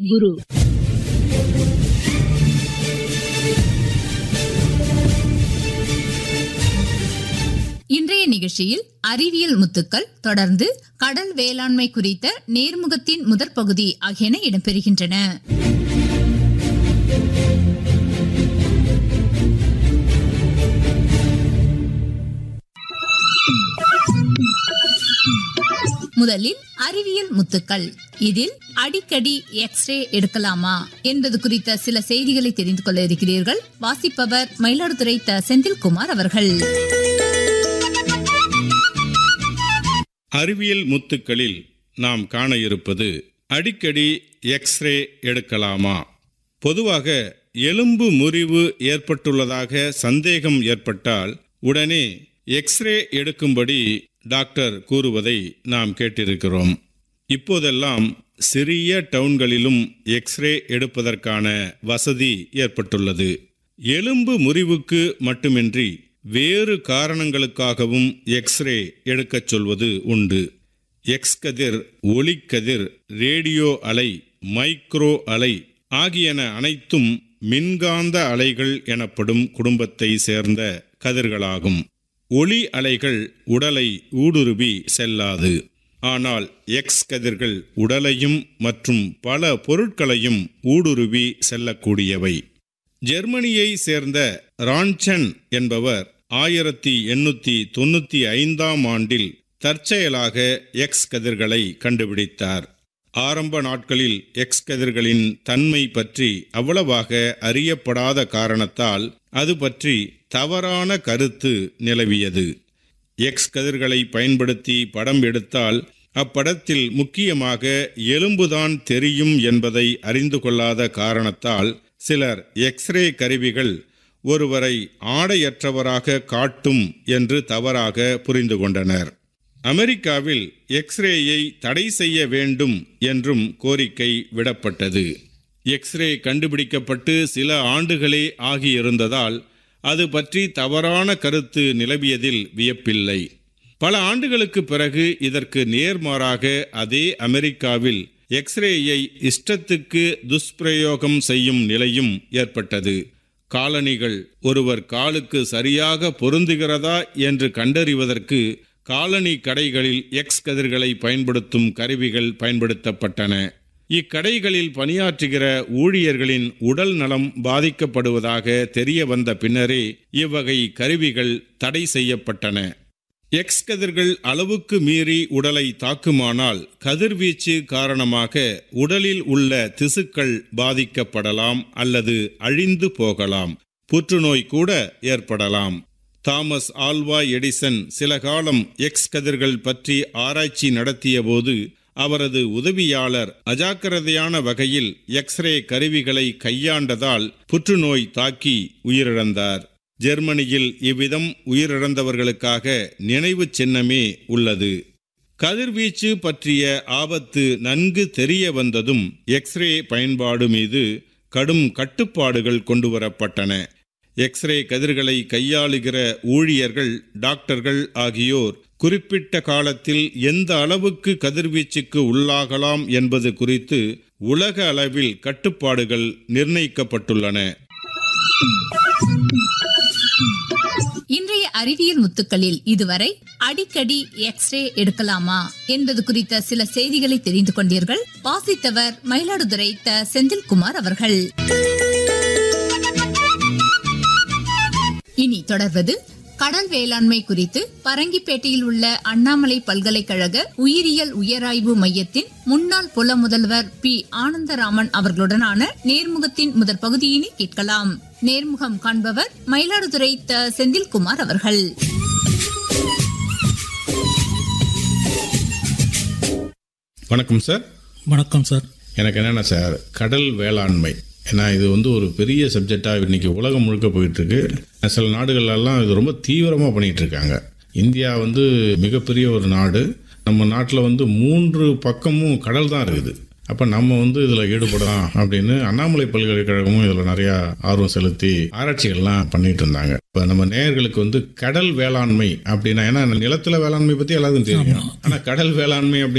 குரு இன்றைய நிகழ்ச்சியில் அறிவியல் முத்துக்கள் தொடர்ந்து கடல் வேளாண்மை குறித்த நேர்முகத்தின் முதற் பகுதி ஆகியன இடம்பெறுகின்றன முதலில் அறிவியல் முத்துக்கள் இதில் அடிக்கடி எக்ஸ்ரே எடுக்கலாமா என்பது குறித்த சில செய்திகளை தெரிந்து கொள்ள இருக்கிறீர்கள் வாசிப்பவர் மயிலாடுதுறை த செந்தில்குமார் அவர்கள் அறிவியல் முத்துக்களில் நாம் காண இருப்பது அடிக்கடி எக்ஸ்ரே எடுக்கலாமா பொதுவாக எலும்பு முறிவு ஏற்பட்டுள்ளதாக சந்தேகம் ஏற்பட்டால் உடனே எக்ஸ்ரே எடுக்கும்படி டாக்டர் கூறுவதை நாம் கேட்டிருக்கிறோம் இப்போதெல்லாம் சிறிய டவுன்களிலும் எக்ஸ்ரே எடுப்பதற்கான வசதி ஏற்பட்டுள்ளது எலும்பு முறிவுக்கு மட்டுமின்றி வேறு காரணங்களுக்காகவும் எக்ஸ்ரே எடுக்கச் சொல்வது உண்டு எக்ஸ் கதிர் ஒளிக்கதிர் ரேடியோ அலை மைக்ரோ அலை ஆகியன அனைத்தும் மின்காந்த அலைகள் எனப்படும் குடும்பத்தை சேர்ந்த கதிர்களாகும் ஒளி அலைகள் உடலை ஊடுருவி செல்லாது ஆனால் எக்ஸ் கதிர்கள் உடலையும் மற்றும் பல பொருட்களையும் ஊடுருவி செல்லக்கூடியவை ஜெர்மனியை சேர்ந்த ரான்சன் என்பவர் ஆயிரத்தி எண்ணூத்தி தொண்ணூத்தி ஐந்தாம் ஆண்டில் தற்செயலாக எக்ஸ் கதிர்களை கண்டுபிடித்தார் ஆரம்ப நாட்களில் எக்ஸ் கதிர்களின் தன்மை பற்றி அவ்வளவாக அறியப்படாத காரணத்தால் அது பற்றி தவறான கருத்து நிலவியது எக்ஸ் கதிர்களை பயன்படுத்தி படம் எடுத்தால் அப்படத்தில் முக்கியமாக எலும்புதான் தெரியும் என்பதை அறிந்து கொள்ளாத காரணத்தால் சிலர் எக்ஸ்ரே கருவிகள் ஒருவரை ஆடையற்றவராக காட்டும் என்று தவறாக புரிந்து கொண்டனர் அமெரிக்காவில் எக்ஸ்ரேயை தடை செய்ய வேண்டும் என்றும் கோரிக்கை விடப்பட்டது எக்ஸ்ரே கண்டுபிடிக்கப்பட்டு சில ஆண்டுகளே ஆகியிருந்ததால் அது பற்றி தவறான கருத்து நிலவியதில் வியப்பில்லை பல ஆண்டுகளுக்கு பிறகு இதற்கு நேர்மாறாக அதே அமெரிக்காவில் எக்ஸ்ரேயை இஷ்டத்துக்கு துஷ்பிரயோகம் செய்யும் நிலையும் ஏற்பட்டது காலணிகள் ஒருவர் காலுக்கு சரியாக பொருந்துகிறதா என்று கண்டறிவதற்கு காலனி கடைகளில் எக்ஸ் கதிர்களை பயன்படுத்தும் கருவிகள் பயன்படுத்தப்பட்டன இக்கடைகளில் பணியாற்றுகிற ஊழியர்களின் உடல் நலம் பாதிக்கப்படுவதாக தெரிய வந்த பின்னரே இவ்வகை கருவிகள் தடை செய்யப்பட்டன எக்ஸ் கதிர்கள் அளவுக்கு மீறி உடலை தாக்குமானால் கதிர்வீச்சு காரணமாக உடலில் உள்ள திசுக்கள் பாதிக்கப்படலாம் அல்லது அழிந்து போகலாம் புற்றுநோய் கூட ஏற்படலாம் தாமஸ் ஆல்வா எடிசன் சில காலம் எக்ஸ் கதிர்கள் பற்றி ஆராய்ச்சி நடத்திய போது அவரது உதவியாளர் அஜாக்கிரதையான வகையில் எக்ஸ்ரே கருவிகளை கையாண்டதால் புற்றுநோய் தாக்கி உயிரிழந்தார் ஜெர்மனியில் இவ்விதம் உயிரிழந்தவர்களுக்காக நினைவு சின்னமே உள்ளது கதிர்வீச்சு பற்றிய ஆபத்து நன்கு தெரிய வந்ததும் எக்ஸ்ரே பயன்பாடு மீது கடும் கட்டுப்பாடுகள் கொண்டுவரப்பட்டன எக்ஸ்ரே கதிர்களை கையாளுகிற ஊழியர்கள் டாக்டர்கள் ஆகியோர் குறிப்பிட்ட காலத்தில் எந்த அளவுக்கு கதிர்வீச்சுக்கு உள்ளாகலாம் என்பது குறித்து உலக அளவில் கட்டுப்பாடுகள் நிர்ணயிக்கப்பட்டுள்ளன இன்றைய அறிவியல் முத்துக்களில் இதுவரை அடிக்கடி எக்ஸ்ரே எடுக்கலாமா என்பது குறித்த சில செய்திகளை தெரிந்து கொண்டீர்கள் வாசித்தவர் மயிலாடுதுறை த செந்தில்குமார் அவர்கள் இனி தொடர்வது கடல் வேளாண்மை குறித்து பரங்கிப்பேட்டையில் உள்ள அண்ணாமலை பல்கலைக்கழக உயிரியல் உயராய்வு மையத்தின் முன்னாள் புல முதல்வர் பி ஆனந்தராமன் அவர்களுடனான நேர்முகத்தின் முதற் பகுதியினை கேட்கலாம் நேர்முகம் காண்பவர் மயிலாடுதுறை த செந்தில்குமார் அவர்கள் வணக்கம் சார் வணக்கம் சார் எனக்கு என்னென்ன சார் கடல் வேளாண்மை ஏன்னா இது வந்து ஒரு பெரிய சப்ஜெக்டாக இன்னைக்கு உலகம் முழுக்க போயிட்டு இருக்கு சில நாடுகள்லாம் இது ரொம்ப தீவிரமாக பண்ணிட்டு இருக்காங்க இந்தியா வந்து மிகப்பெரிய ஒரு நாடு நம்ம நாட்டில் வந்து மூன்று பக்கமும் கடல் தான் இருக்குது அப்போ நம்ம வந்து இதில் ஈடுபடலாம் அப்படின்னு அண்ணாமலை பல்கலைக்கழகமும் இதில் நிறையா ஆர்வம் செலுத்தி ஆராய்ச்சிகள்லாம் பண்ணிட்டு இருந்தாங்க இப்போ நம்ம நேயர்களுக்கு வந்து கடல் வேளாண்மை அப்படின்னா ஏன்னா நிலத்துல வேளாண்மை பற்றி எல்லாருக்கும் தெரியும் ஆனால் கடல் வேளாண்மை அப்படி